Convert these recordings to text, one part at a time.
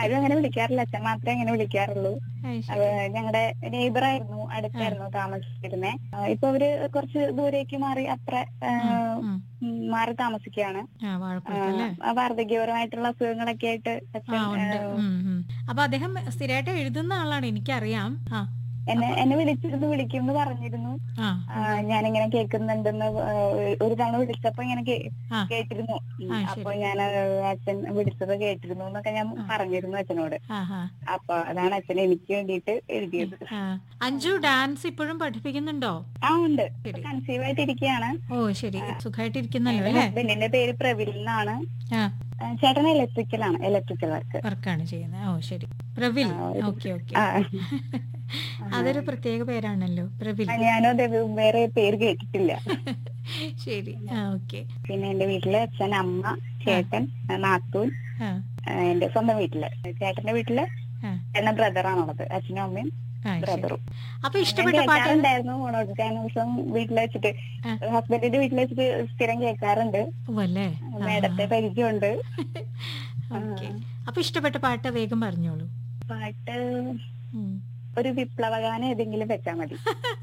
ആരും അങ്ങനെ വിളിക്കാറില്ല അച്ഛൻ മാത്രമേ അങ്ങനെ വിളിക്കാറുള്ളൂ അത് ശരി. അത് ഞങ്ങളുടെ നെയ്ബർ ആയിരുന്നു അടുത്തായിരുന്നു താമസിച്ചിരുന്നേ ആ, ഇപ്പൊ അവര് കുറച്ച് ദൂരേക്ക് മാറി അത്ര ആ, ഉം. ഉം, മാറി താമസിക്കുകയാണ് ആ ആ, വാഴക്കുളത്തല്ലേ ആ, വാർദ്ധക്യപരമായിട്ടുള്ള അസുഖങ്ങളൊക്കെ ആയിട്ട് അച്ഛൻ ആ ഉണ്ട് ആ, ഉം, ഉം. അപ്പൊ അദ്ദേഹം സ്ഥിരമായിട്ട് എഴുതുന്ന ആളാണ് എനിക്കറിയാം ആ എന്നെ എന്നെ വിളിച്ചിരുന്നു വിളിക്കുമെന്ന് പറഞ്ഞിരുന്നു ആ ആ, ഞാനിങ്ങനെ കേൾക്കുന്നുണ്ടെന്ന് ആ, ഒരു തവണ വിളിച്ചപ്പോ ഇങ്ങനെ കേ- ആ. കേട്ടിരുന്നു ഉം, ആ, ശരി. അപ്പൊ ഞാൻ അച്ഛൻ വിളിച്ചത് കേട്ടിരുന്നു എന്നൊക്കെ ഞാൻ പറഞ്ഞിരുന്നു അച്ഛനോട് ആ ആ അപ്പൊ അതാണ് അച്ഛൻ എനിക്ക് വേണ്ടിയിട്ട് എഴുതിയത് ആ. അഞ്ജു ഡാൻസ് ഇപ്പോഴും പഠിപ്പിക്കുന്നുണ്ടോ ആ ഉണ്ട് ശരി. കൺസീവ് ആയിട്ടിരിക്കുകയാണ് ഓ ശരി സുഖമായിട്ടിരിക്കുന്നല്ലോ അല്ലേ ഹസ്ബൻഡിന്റെ പേര് പ്രവിൽ എന്നാണ് ആ ആ, ചേട്ടൻ ഇലക്ട്രിക്കലാണ് ഇലക്ട്രിക്കൽ വർക്ക് വർക്കാണ് ചെയ്യുന്നത് ഓ ശരി പ്രവിൽ ആ, ഒരു- ഓക്കെ ഓക്കെ ആ അതൊരു പ്രത്യേക പേരാണല്ലോ പ്രവിൽ ആ, ഞാനും അതെ വേറെ പേര് കേട്ടിട്ടില്ല ശരി ആ ഓക്കെ പിന്നെ എന്റെ വീട്ടില് അച്ഛൻ അമ്മ ചേട്ടൻ നാത്തൂൻ ആ ആ, എന്റെ സ്വന്തം വീട്ടില് ചേട്ടന്റെ വീട്ടില് ആ എന്ന ബ്രദറാണുള്ളത് അച്ഛനും അമ്മയും ആ ശരി ബ്രദറും അപ്പൊ ഇഷ്ടപ്പെട്ട പാട്ട് കേൾക്കാറുണ്ടായിരുന്നു ഓണോദിക്കാൻ ദിവസം വീട്ടിൽ വെച്ചിട്ട് ആ. ഹസ്ബൻഡിന്റെ വീട്ടിൽ വെച്ചിട്ട് സ്ഥിരം കേൾക്കാറുണ്ട് ഓ അല്ലേ മേഡത്തെ പരിചയമുണ്ട് ഓക്കെ അപ്പൊ ഇഷ്ടപ്പെട്ട പാട്ട് വേഗം പറഞ്ഞോളൂ പാട്ട് ഉം. ഒരു വിപ്ലവഗാനം ഏതെങ്കിലും വെച്ചാ മതി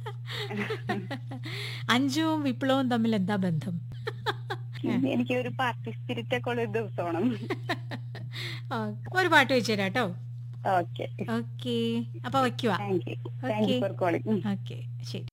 അഞ്ജുവും വിപ്ലവും തമ്മിൽ എന്താ ബന്ധം എനിക്ക് ഒരു പാർട്ടി സ്പിരിറ്റ് ഒക്കെ ഉള്ള ഒരു ദിവസമാണ് ആ, ഒരു പാട്ട് വെച്ചു തരാം കേട്ടോ ഓക്കെ ഓക്കെ അപ്പൊ വയ്ക്കുക thank you thank you Okay. For calling okay ശരി